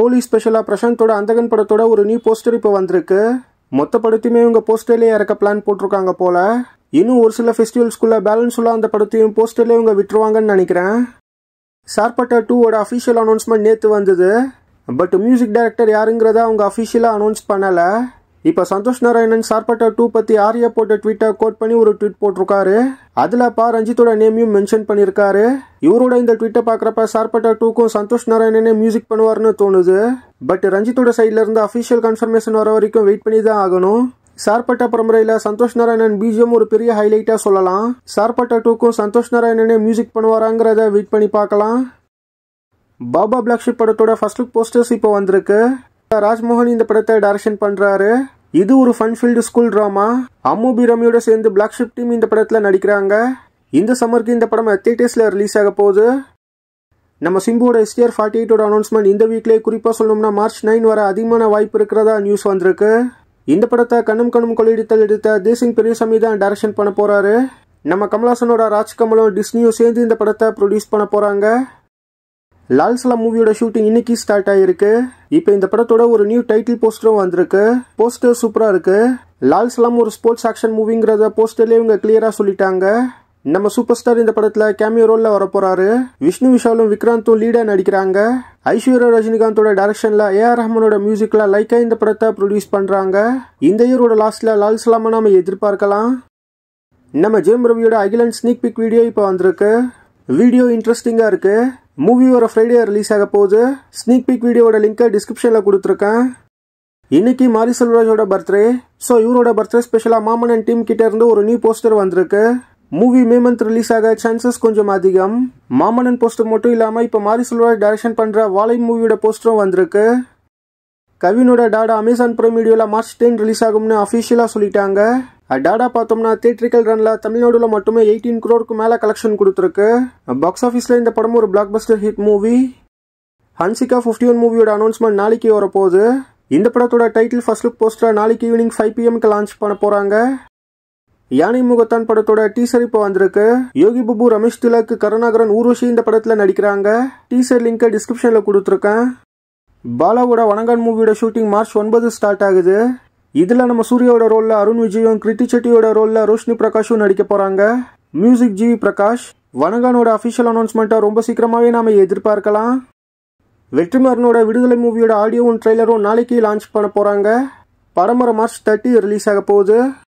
ஹோலி ஸ்பெஷலாக பிரசாந்தோட அந்தகன் படத்தோட ஒரு நியூ போஸ்டர் இப்போ வந்திருக்கு மொத்த படத்தையுமே இவங்க போஸ்டர்லேயே இறக்க பிளான் போட்டிருக்காங்க போல இன்னும் ஒரு சில ஃபெஸ்டிவல்ஸ்குள்ள பேலன்ஸ்ஃபுல்லாக அந்த படத்தையும் போஸ்டர்லேயே இவங்க விட்டுருவாங்கன்னு நினைக்கிறேன் சார்பட்டா டூவோட அஃபிஷியல் அனௌன்ஸ்மெண்ட் நேற்று வந்தது பட் மியூசிக் டைரக்டர் யாருங்கிறத அவங்க அஃபிஷியலாக அனௌன்ஸ் பண்ணலை இப்போ சந்தோஷ் நாராயணன் சார்பட்டா டூ பற்றி ஆர்யா போட்ட ட்வீட்டை கோட் பண்ணி ஒரு ட்வீட் போட்டிருக்காரு அதில் பா ரஞ்சித்தோட நேமையும் மென்ஷன் பண்ணியிருக்காரு இவரோட இந்த ட்வீட்டை பார்க்குறப்ப சார்பட்டா டூக்கும் சந்தோஷ் நாராயணனே மியூசிக் பண்ணுவார்னு தோணுது பட் ரஞ்சித்தோட சைட்ல இருந்து அஃபிஷியல் கன்ஃபர்மேஷன் வர வரைக்கும் வெயிட் பண்ணி தான் ஆகணும் சார்பட்டா பரம்பரையில் சந்தோஷ் நாராயணன் பிஜிஎம் ஒரு பெரிய ஹைலைட்டாக சொல்லலாம் சார்பட்டா டூக்கும் சந்தோஷ் நாராயணனே மியூசிக் பண்ணுவாராங்கிறத வெயிட் பண்ணி பார்க்கலாம் பாபா பிளாக்ஷிப் படத்தோட ஃபர்ஸ்ட் லுக் போஸ்டர்ஸ் இப்போ வந்திருக்கு ராஜ்மோகன் இந்த படத்தை டைரக்ஷன் பண்றாரு இது ஒரு fun filled school drama Ammu பி ரமியோட சேர்ந்து பிளாக் ஷிப் டீம் இந்த படத்தில் நடிக்கிறாங்க இந்த சம்மருக்கு இந்த படம் தியேட்டர்ஸில் ரிலீஸ் ஆக போகுது நம்ம சிம்புவோட எஸ்டிஆர் ஃபார்ட்டி எயிட்டோட அனௌன்ஸ்மெண்ட் இந்த வீக்லேயே குறிப்பாக சொல்லணும்னா மார்ச் நைன் வர அதிகமான வாய்ப்பு இருக்கிறதா நியூஸ் வந்திருக்கு இந்த படத்தை கண்ணும் கண்ணும் கொள்ளையடித்தல் எடுத்த தேசிங் பெரியசாமி தான் டைரக்ஷன் பண்ண போறாரு நம்ம கமலாசனோட ராஜ்கமலும் டிஸ்னியும் சேர்ந்து இந்த படத்தை ப்ரொடியூஸ் பண்ண போறாங்க லால் சலாம் மூவியோட ஷூட்டிங் இன்னைக்கு ஸ்டார்ட் ஆயிருக்கு இப்போ இந்த படத்தோட ஒரு நியூ டைட்டில் போஸ்டரும் வந்திருக்கு போஸ்டர் சூப்பரா இருக்கு லால் சலாம் ஒரு ஸ்போர்ட்ஸ் ஆக்ஷன் மூவிங்கிறத போஸ்டர்லேயே இவங்க கிளியரா சொல்லிட்டாங்க நம்ம சூப்பர் ஸ்டார் இந்த படத்துல கேமியோ ரோல்ல வர போறாரு விஷ்ணு விஷாலும் விக்ராந்தும் லீடா நடிக்கிறாங்க ஐஸ்வர்யா ரஜினிகாந்தோட டைரக்ஷன்ல ஏ ஆர் ரஹ்மானோட மியூசிக்ல லைக்கா இந்த படத்தை ப்ரொடியூஸ் பண்றாங்க இந்த இயரோட லாஸ்ட்ல லால் சலாம நாம எதிர்பார்க்கலாம் நம்ம ஜேம் ரவியோட அகிலன் ஸ்னீக் பிக் வீடியோ இப்போ வந்திருக்கு வீடியோ இன்ட்ரெஸ்டிங்கா இருக்கு மூவி வர ஃப்ரைடே ரிலீஸ் ஆக போகுது ஸ்னீக் பிக் வீடியோட லிங்கை டிஸ்கிரிப்ஷனில் கொடுத்துருக்கேன் இன்னைக்கு மாரி செல்வராஜோட பர்த்டே ஸோ இவரோட பர்த்டே ஸ்பெஷலாக மாமன் அண்ட் டீம் கிட்ட இருந்து ஒரு நியூ போஸ்டர் வந்திருக்கு மூவி மே மந்த் ரிலீஸ் ஆக சான்சஸ் கொஞ்சம் அதிகம் மாமனன் போஸ்டர் மட்டும் இல்லாமல் இப்போ மாரி செல்வராஜ் டைரக்ஷன் பண்ணுற வாழை மூவியோட போஸ்டரும் வந்திருக்கு கவினோட டாடா அமேசான் பிரைம் வீடியோவில் மார்ச் டென் ரிலீஸ் ஆகும்னு அஃபிஷியலாக சொல்லிட்டாங்க டாடா பார்த்தோம்னா தேட்ரிக்கல் ரன்ல தமிழ்நாடுல மட்டுமே எயிட்டீன் குரோருக்கு மேல கலெக்ஷன் கொடுத்துருக்கு பாக்ஸ் ஆஃபீஸ்ல இந்த படம் ஒரு blockbuster hit movie Hansika fifty one மூவியோட அனௌன்ஸ்மெண்ட் நாளைக்கு வரப்போகுது இந்த படத்தோட டைட்டில் ஃபர்ஸ்ட் லுக் போஸ்டர் நாளைக்கு ஈவினிங் ஃபைவ் பிஎம்க்கு லான்ச் பண்ண போறாங்க யானை முகத்தான் படத்தோட டீசர் இப்போ வந்திருக்கு யோகி பாபு ரமேஷ் திலக் கருணாகரன் ஊர்வஷி இந்த படத்துல நடிக்கிறாங்க டீசர் லிங்கை டிஸ்கிரிப்ஷன்ல கொடுத்துருக்கேன் பாலாவோட வணங்கான் மூவியோட ஷூட்டிங் மார்ச் ஒன்பது ஸ்டார்ட் ஆகுது இதுல நம்ம சூர்யாவோட ரோல்ல அருண் விஜயும் கிருத்தி செட்டியோட ரோல்ல ரோஷினி பிரகாஷும் நடிக்க போறாங்க மியூசிக் ஜிவி பிரகாஷ் வனகானோட அஃபிஷியல் அனௌன்ஸ்மெண்ட்டை ரொம்ப சீக்கிரமாவே நாம எதிர்பார்க்கலாம் வெற்றிமாறனோட விடுதலை மூவியோட ஆடியோவும் ட்ரெய்லரும் நாளைக்கு லான்ச் பண்ண போறாங்க பரம்பரை மார்ச் தேர்ட்டி ரிலீஸ் ஆக போகுது